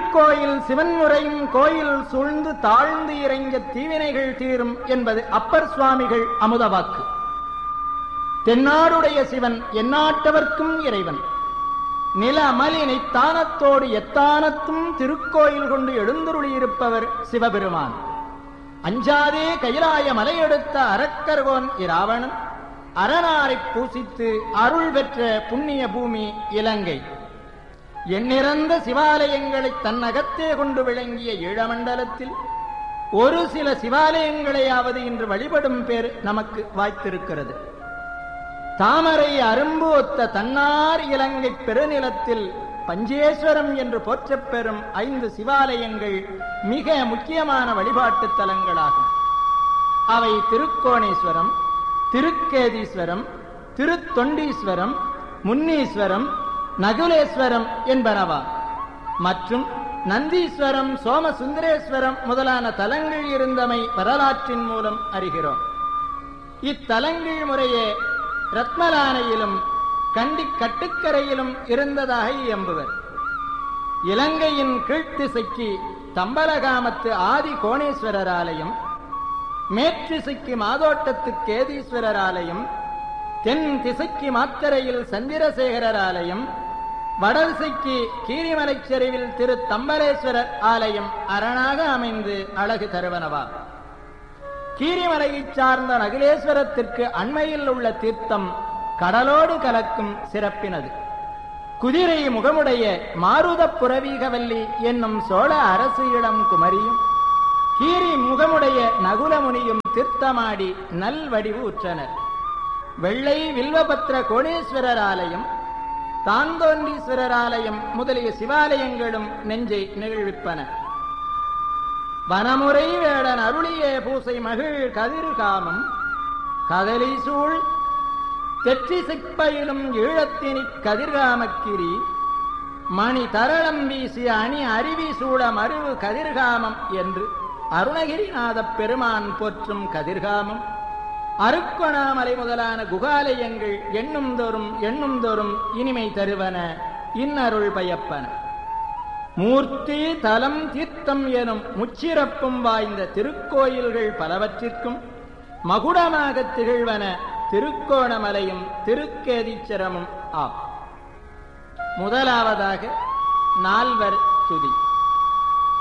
திருக்கோயில் சிவன் உரையும் கோயில் சூழ்ந்து தாழ்ந்து இறைஞ்ச தீவினைகள் தீரும் என்பது அப்பர் சுவாமிகள் அமுதவாக்கு தென்னாடுடைய சிவன் எந்நாட்டவர்க்கும் இறைவன் நில அமலினை தானத்தோடு எத்தானத்தும் திருக்கோயில் கொண்டு எழுந்துருளியிருப்பவர் சிவபெருமான் அஞ்சாதே கைலாய மலையெடுத்த அரக்கர்கோன் இராவணன் அரணாரைப் பூசித்து அருள் பெற்ற புண்ணிய பூமி இலங்கை எண்ணிறந்த சிவாலயங்களை தன்னகத்தே கொண்டு விளங்கிய ஈழமண்டலத்தில் ஒரு சில சிவாலயங்களையாவது இன்று வழிபடும் பேர் நமக்கு வாய்த்திருக்கிறது தாமரை அரும்பு ஒத்த தன்னார் இலங்கை பெருநிலத்தில் பஞ்சேஸ்வரம் என்று போற்றப் பெறும் ஐந்து சிவாலயங்கள் மிக முக்கியமான வழிபாட்டுத் தலங்களாகும் அவை திருக்கோணேஸ்வரம் திருக்கேதீஸ்வரம் திருத்தொண்டீஸ்வரம் முன்னீஸ்வரம் நகுலேஸ்வரம் என்பனவா மற்றும் நந்தீஸ்வரம் சோமசுந்தரேஸ்வரம் முதலான தலங்கள் இருந்தமை வரலாற்றின் மூலம் அறிகிறோம் இத்தலங்கள் முறையே ரத்மலானையிலும் கண்டி கட்டுக்கரையிலும் இருந்ததாக எம்புவர் இலங்கையின் கீழ்த்திசைக்கு தம்பலகாமத்து ஆதி கோணேஸ்வரர் ஆலயம் மேற்றிசைக்கு மாதோட்டத்து கேதீஸ்வரர் ஆலயம் தென் திசைக்கு மாத்தரையில் சந்திரசேகரர் ஆலயம் வடதிசைக்கு கீரிமலைச் சரிவில் திரு தம்பலேஸ்வரர் ஆலயம் அரணாக அமைந்து அழகு தருவனவா கீரிமலையைச் சார்ந்த நகுலேஸ்வரத்திற்கு அண்மையில் உள்ள தீர்த்தம் கடலோடு கலக்கும் சிறப்பினது குதிரை முகமுடைய மாருத புரவீகவல்லி என்னும் சோழ அரசு இளம் குமரியும் கீரி முகமுடைய நகுலமுனியும் தீர்த்தமாடி நல் வடிவு உற்றனர் வெள்ளை வில்வபத்ர கோணேஸ்வரர் ஆலயம் தாந்தோன்றீஸ்வரர் ஆலயம் முதலிய சிவாலயங்களும் நெஞ்சை நிகழ்விப்பன வனமுறை வேடன் அருளிய பூசை மகிழ் கதிர்காமம் கதலி சூழ் தெற்றி சிப்பயிலும் ஈழத்தினி கதிர்காமக்கிரி மணி தரளம் வீசிய அணி அருவி சூட மருவு கதிர்காமம் என்று அருணகிரிநாதப் பெருமான் போற்றும் கதிர்காமம் அருக்கொணாமலை முதலான குகாலயங்கள் எண்ணும் தோறும் எண்ணும் தோறும் இனிமை தருவன இன்னருள் பயப்பன மூர்த்தி தலம் தீர்த்தம் எனும் முச்சிறப்பும் வாய்ந்த திருக்கோயில்கள் பலவற்றிற்கும் மகுடமாக திகழ்வன திருக்கோணமலையும் திருக்கேதீச்சரமும் ஆம் முதலாவதாக நால்வர் துதி